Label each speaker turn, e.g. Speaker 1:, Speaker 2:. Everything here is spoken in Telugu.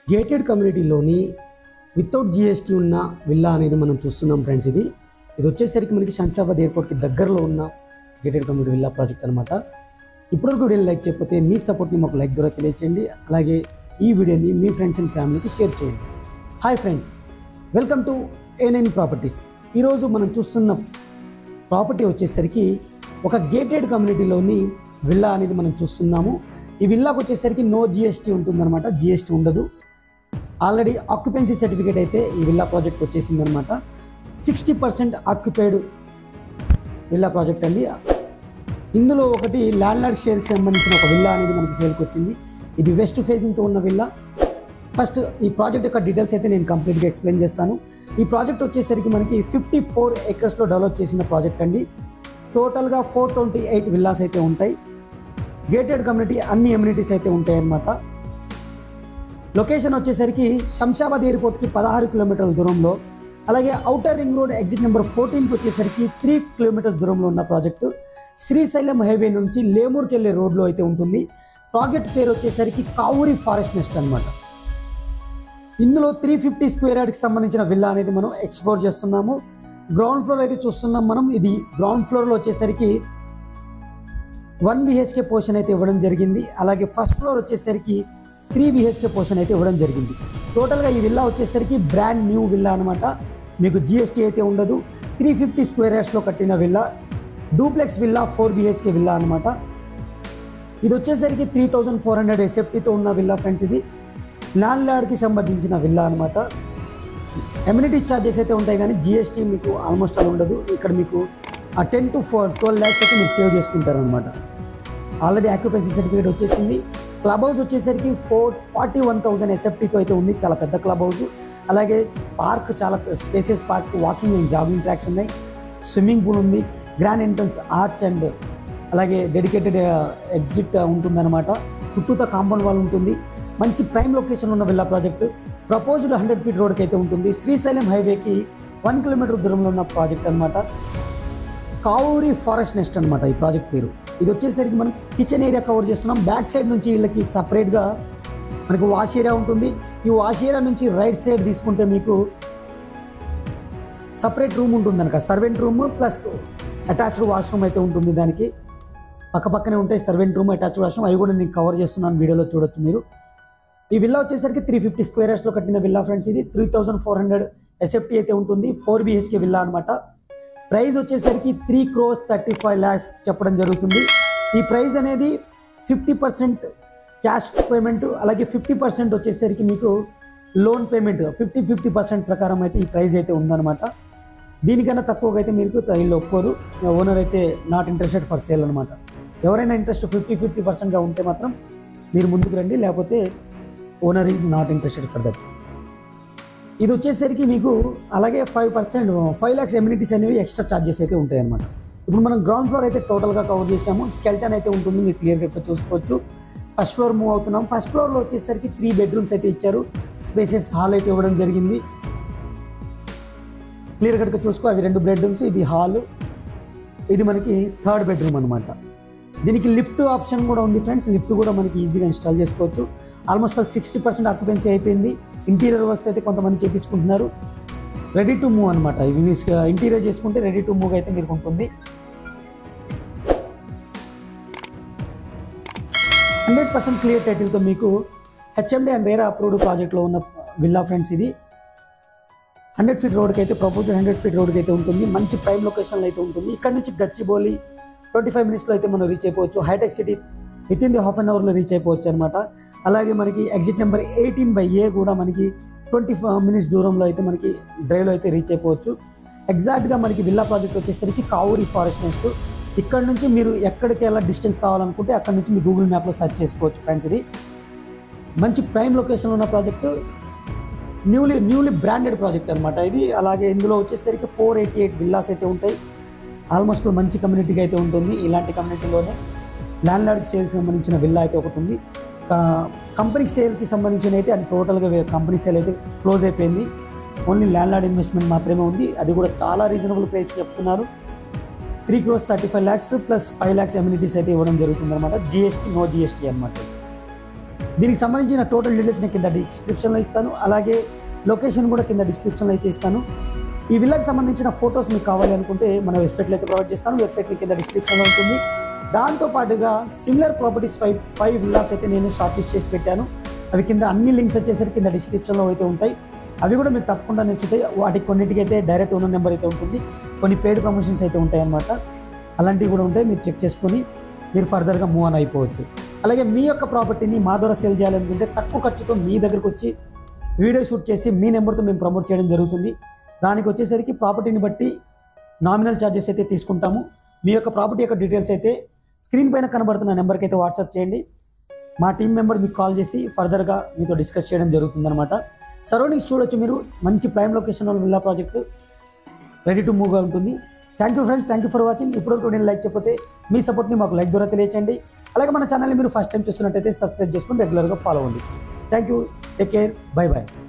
Speaker 1: గేటెడ్ కమ్యూనిటీలోని వితౌట్ జిఎస్టీ ఉన్న విల్లా అనేది మనం చూస్తున్నాం ఫ్రెండ్స్ ఇది ఇది వచ్చేసరికి మనకి శంషాబాద్ ఎయిర్పోర్ట్కి దగ్గరలో ఉన్న గేటెడ్ కమ్యూనిటీ విల్లా ప్రాజెక్ట్ అనమాట ఇప్పటివరకు వీడియోని లైక్ చేయకపోతే మీ సపోర్ట్ని మాకు లైక్ ద్వారా తెలియచేయండి అలాగే ఈ వీడియోని మీ ఫ్రెండ్స్ అండ్ ఫ్యామిలీకి షేర్ చేయండి hi friends welcome to A nine properties ఈరోజు మనం చూస్తున్న ప్రాపర్టీ వచ్చేసరికి ఒక గేటెడ్ కమ్యూనిటీలోని విల్లా అనేది మనం చూస్తున్నాము ఈ విల్లాకు వచ్చేసరికి నో జిఎస్టీ ఉంటుందన్నమాట జిఎస్టీ ఉండదు ఆల్రెడీ ఆక్యుపెన్సీ సర్టిఫికేట్ అయితే ఈ విల్లా ప్రాజెక్ట్ వచ్చేసింది అనమాట sixty percent occupied villa project అండి ఇందులో ఒకటి ల్యాండ్ లార్డ్ షేర్కి సంబంధించిన ఒక విల్లా అనేది మనకి సేల్కి వచ్చింది ఇది వెస్ట్ ఫేసింగ్తో ఉన్న విల్లా ఫస్ట్ ఈ ప్రాజెక్ట్ యొక్క డీటెయిల్స్ అయితే నేను కంప్లీట్గా ఎక్స్ప్లెయిన్ చేస్తాను ఈ ప్రాజెక్ట్ వచ్చేసరికి మనకి ఫిఫ్టీ ఫోర్ ఎకర్స్లో డెవలప్ చేసిన ప్రాజెక్ట్ అండి టోటల్గా ఫోర్ ట్వంటీ ఎయిట్ విల్లాస్ అయితే ఉంటాయి గేటెడ్ కమ్యూనిటీ అన్ని ఎమ్యూనిటీస్ అయితే ఉంటాయి అన్నమాట లొకేషన్ వచ్చేసరికి శంషాబాద్ ఎయిర్పోర్ట్కి పదహారు కిలోమీటర్ల దూరంలో అలాగే outer ring road exit number ఫోర్టీన్కి వచ్చేసరికి త్రీ కిలోమీటర్స్ దూరంలో ఉన్న ప్రాజెక్టు శ్రీశైలం హైవే నుంచి లేమూర్కి వెళ్ళే రోడ్లో అయితే ఉంటుంది ప్రాజెక్ట్ పేరు వచ్చేసరికి కావూరి ఫారెస్ట్ నెస్ట్ అన్నమాట ఇందులో త్రీ ఫిఫ్టీ స్క్వేర్ యార్డ్కి సంబంధించిన విల్లా అనేది మనం ఎక్స్ప్లోర్ చేస్తున్నాము గ్రౌండ్ ఫ్లోర్ అయితే చూస్తున్నాం మనం ఇది గ్రౌండ్ ఫ్లోర్లో వచ్చేసరికి వన్ బిహెచ్కే పోర్షన్ అయితే ఇవ్వడం జరిగింది అలాగే ఫస్ట్ ఫ్లోర్ వచ్చేసరికి త్రీ బిహెచ్కే పోర్షన్ అయితే ఇవ్వడం జరిగింది టోటల్గా ఈ విల్లా వచ్చేసరికి బ్రాండ్ న్యూ విల్లా అనమాట మీకు జిఎస్టీ అయితే ఉండదు త్రీ ఫిఫ్టీ స్క్వేర్ యార్డ్స్లో కట్టిన villa duplex villa four BHK villa అనమాట ఇది వచ్చేసరికి త్రీ థౌజండ్ ఫోర్ హండ్రెడ్ ఎసెప్టీతో ఉన్న విల్లా ఫ్రెండ్స్ ఇది ల్యాండ్ లార్డ్కి సంబంధించిన విల్లా అనమాట ఎమ్యూనిటీస్ ఛార్జెస్ అయితే ఉంటాయి కానీ జిఎస్టీ మీకు ఆల్మోస్ట్ అలా ఉండదు ఇక్కడ మీకు ఆ ten to four twelve lakhs అయితే మీరు సేవ్ చేసుకుంటారు అనమాట ఆల్రెడీ ఆక్యుపెన్సీ సర్టిఫికేట్ వచ్చేసింది క్లబ్ హౌస్ వచ్చేసరికి ఫోర్ ఫార్టీ వన్ థౌసండ్ ఎస్ఎఫ్టీతో అయితే ఉంది చాలా పెద్ద క్లబ్ హౌస్ అలాగే పార్క్ చాలా spaces park walking and jogging tracks ఉన్నాయి స్విమ్మింగ్ పూల్ ఉంది గ్రాండ్ ఎంట్రన్స్ ఆర్చ్ అండ్ అలాగే డెడికేటెడ్ ఎగ్జిట్ ఉంటుందన్నమాట చుట్టూతో కాంపౌండ్ వాల్ ఉంటుంది మంచి ప్రైమ్ లొకేషన్ ఉన్న villa project proposed hundred feet రోడ్కి అయితే ఉంటుంది శ్రీశైలం హైవేకి వన్ కిలోమీటర్ దూరంలో ఉన్న ప్రాజెక్ట్ అనమాట కావూరి ఫారెస్ట్ నెస్ట్ అనమాట ఈ ప్రాజెక్ట్ పేరు ఇది వచ్చేసరికి మనం కిచెన్ ఏరియా కవర్ చేస్తున్నాం బ్యాక్ సైడ్ నుంచి వీళ్ళకి సపరేట్గా మనకు వాష్ ఏరియా ఉంటుంది ఈ వాష్ ఏరియా నుంచి రైట్ సైడ్ తీసుకుంటే మీకు సపరేట్ రూమ్ ఉంటుంది అనక servant room plus attached washroom అయితే ఉంటుంది దానికి పక్క పక్కనే ఉంటాయి సర్వెంట్ రూమ్ అటాచ్డ్ వాష్రూమ్ అవి కూడా నేను కవర్ చేస్తున్నాను వీడియోలో చూడొచ్చు మీరు ఈ విల్లా వచ్చేసరికి త్రీ ఫిఫ్టీ స్క్వేర్ యార్డ్స్లో కట్టిన విల్లా ఫ్రెండ్స్ ఇది three thousand four hundred SFT అయితే ఉంటుంది ఫోర్ బిహెచ్కే విల్లా అనమాట ప్రైస్ వచ్చేసరికి three crores thirty five lakhs చెప్పడం జరుగుతుంది ఈ ప్రైస్ అనేది ఫిఫ్టీ పర్సెంట్ క్యాష్ పేమెంట్ అలాగే ఫిఫ్టీ పర్సెంట్ వచ్చేసరికి మీకు loan payment fifty fifty percent ప్రకారం అయితే ఈ ప్రైస్ అయితే ఉందన్నమాట దీనికన్నా తక్కువగా అయితే మీరు వీళ్ళు ఒప్పుకోరు ఓనర్ అయితే నాట్ ఇంట్రెస్టెడ్ ఫర్ సేల్ అనమాట ఎవరైనా ఇంట్రెస్ట్ ఫిఫ్టీ ఫిఫ్టీ పర్సెంట్గా ఉంటే మాత్రం మీరు ముందుకు రండి లేకపోతే owner is not interested for that ఇది వచ్చేసరికి మీకు అలాగే five percent five lakhs amenities అనేవి ఎక్స్ట్రా ఛార్జెస్ అయితే ఉంటాయి అనమాట ఇప్పుడు మనం గ్రౌండ్ ఫ్లోర్ అయితే టోటల్గా కవర్ చేసాము స్కెల్టన్ అయితే ఉంటుంది మీరు క్లియర్గా ఇక్కడ చూసుకోవచ్చు ఫస్ట్ ఫ్లోర్ మూవ్ అవుతున్నాం ఫస్ట్ ఫ్లోర్లో వచ్చేసరికి త్రీ బెడ్రూమ్స్ అయితే ఇచ్చారు స్పేసెస్ హాల్ అయితే ఇవ్వడం జరిగింది క్లియర్ కట్గా చూసుకో అవి రెండు బెడ్రూమ్స్ ఇది హాల్ ఇది మనకి థర్డ్ బెడ్రూమ్ అనమాట దీనికి లిఫ్ట్ ఆప్షన్ కూడా ఉంది ఫ్రెండ్స్ లిఫ్ట్ కూడా మనకి ఈజీగా ఇన్స్టాల్ చేసుకోవచ్చు almost all sixty percent occupancy అయిపోయింది ఇంటీరియర్ వర్క్స్ అయితే కొంతమంది చేయించుకుంటున్నారు రెడీ టు మూవ్ అనమాట ఇవి మీ ఇంటీరియర్ చేసుకుంటే రెడీ టు మూవ్ అయితే మీకు ఉంటుంది హండ్రెడ్ పర్సెంట్ క్లియర్ టైటిల్తో మీకు హెచ్ఎండి అండ్ రేరా అప్రూవ్డ్ ప్రాజెక్ట్లో ఉన్న విల్లా ఫ్రెండ్స్ ఇది హండ్రెడ్ ఫీట్ రోడ్కి అయితే ప్రపోజల్ హండ్రెడ్ ఫీట్ రోడ్కి అయితే ఉంటుంది మంచి ప్రైమ్ లొకేషన్లో అయితే ఉంటుంది ఇక్కడ నుంచి గచ్చిబౌలి ట్వంటీ ఫైవ్ మినిట్స్లో అయితే మనం రీచ్ అయిపోవచ్చు hitech city within the half an అవర్లో రీచ్ అయిపోవచ్చు అనమాట అలాగే మనకి exit number eighteen by A కూడా మనకి ట్వంటీ మినిట్స్ దూరంలో అయితే మనకి డ్రైవ్లో అయితే రీచ్ అయిపోవచ్చు ఎగ్జాక్ట్గా మనకి విల్లా ప్రాజెక్ట్ వచ్చేసరికి కావూరి ఫారెస్ట్ నెస్ట్ ఇక్కడ నుంచి మీరు ఎక్కడికి ఎలా డిస్టెన్స్ కావాలనుకుంటే అక్కడ నుంచి మీ గూగుల్ మ్యాప్లో సెర్చ్ చేసుకోవచ్చు ఫ్రెండ్స్ ఇది మంచి ప్రైమ్ లొకేషన్లో ఉన్న project newly newly branded project అనమాట ఇది అలాగే ఇందులో వచ్చేసరికి ఫోర్ ఎయిటీ ఎయిట్ విల్లాస్ అయితే ఉంటాయి ఆల్మోస్ట్ మంచి కమ్యూనిటీగా అయితే ఉంటుంది ఇలాంటి కమ్యూనిటీలోనే ల్యాండ్ లార్డ్ సేల్కి సంబంధించిన విల్లా అయితే ఒకటి ఉంది కంపెనీ సేల్కి సంబంధించిన అయితే అది టోటల్గా కంపెనీ సేల్ అయితే క్లోజ్ అయిపోయింది ఓన్లీ ల్యాండ్ లార్డ్ ఇన్వెస్ట్మెంట్ మాత్రమే ఉంది అది కూడా చాలా రీజనబుల్ ప్రైస్కి చెప్తున్నారు three crores thirty five lakhs plus five lakhs amenities అయితే ఇవ్వడం జరుగుతుంది అనమాట జిఎస్టీ నో జిఎస్టీ అనమాట దీనికి సంబంధించిన టోటల్ డీటెయిల్స్ నేను కింద డిస్క్రిప్షన్లో ఇస్తాను అలాగే లొకేషన్ కూడా కింద డిస్క్రిప్షన్లో అయితే ఇస్తాను ఈ విల్లాకి సంబంధించిన ఫొటోస్ మీకు కావాలి అనుకుంటే మన వెబ్సైట్లో అయితే ప్రొవైడ్ చేస్తాను వెబ్సైట్ కింద డిస్క్రిప్షన్లో ఉంటుంది దాంతో పాటుగా similar properties five five villas అయితే నేను షార్ట్ లిస్ట్ చేసి పెట్టాను అవి కింద అన్ని లింక్స్ వచ్చేసరికి కింద డిస్క్రిప్షన్లో అయితే ఉంటాయి అవి కూడా మీకు తప్పకుండా నచ్చుతాయి వాటికి కొన్నిటికి అయితే డైరెక్ట్ ఓనర్ నెంబర్ అయితే ఉంటుంది కొన్ని పెయిడ్ ప్రమోషన్స్ అయితే ఉంటాయి అన్నమాట అలాంటివి కూడా ఉంటాయి మీరు చెక్ చేసుకొని మీరు ఫర్దర్గా మూవ్ ఆన్ అయిపోవచ్చు అలాగే మీ యొక్క ప్రాపర్టీని మా ద్వారా సేల్ చేయాలనుకుంటే తక్కువ ఖర్చుతో మీ దగ్గరకు వచ్చి వీడియో షూట్ చేసి మీ నెంబర్తో మేము ప్రమోట్ చేయడం జరుగుతుంది దానికి వచ్చేసరికి ప్రాపర్టీని బట్టి నామినల్ ఛార్జెస్ అయితే తీసుకుంటాము మీ యొక్క ప్రాపర్టీ యొక్క డీటెయిల్స్ అయితే స్క్రీన్ పైన కనబడుతున్న నెంబర్కి అయితే వాట్సాప్ చేయండి మా టీం మెంబర్ మీకు కాల్ చేసి ఫర్దర్గా మీతో డిస్కస్ చేయడం జరుగుతుందన్నమాట సరౌండింగ్స్ చూడొచ్చు మీరు మంచి prime location villa project ready to మూవ్గా ఉంటుంది thank you friends thank you for watching ఇప్పటివరకు నేను లైక్ చెప్పితే మీ సపోర్ట్ని మాకు లైక్ ద్వారా తెలియచేయండి అలాగే మన ఛానల్ని మీరు ఫస్ట్ టైం చూస్తున్నట్టయితే సబ్స్క్రైబ్ చేసుకుని రెగ్యులర్గా ఫాలో అవ్వండి thank you take care bye bye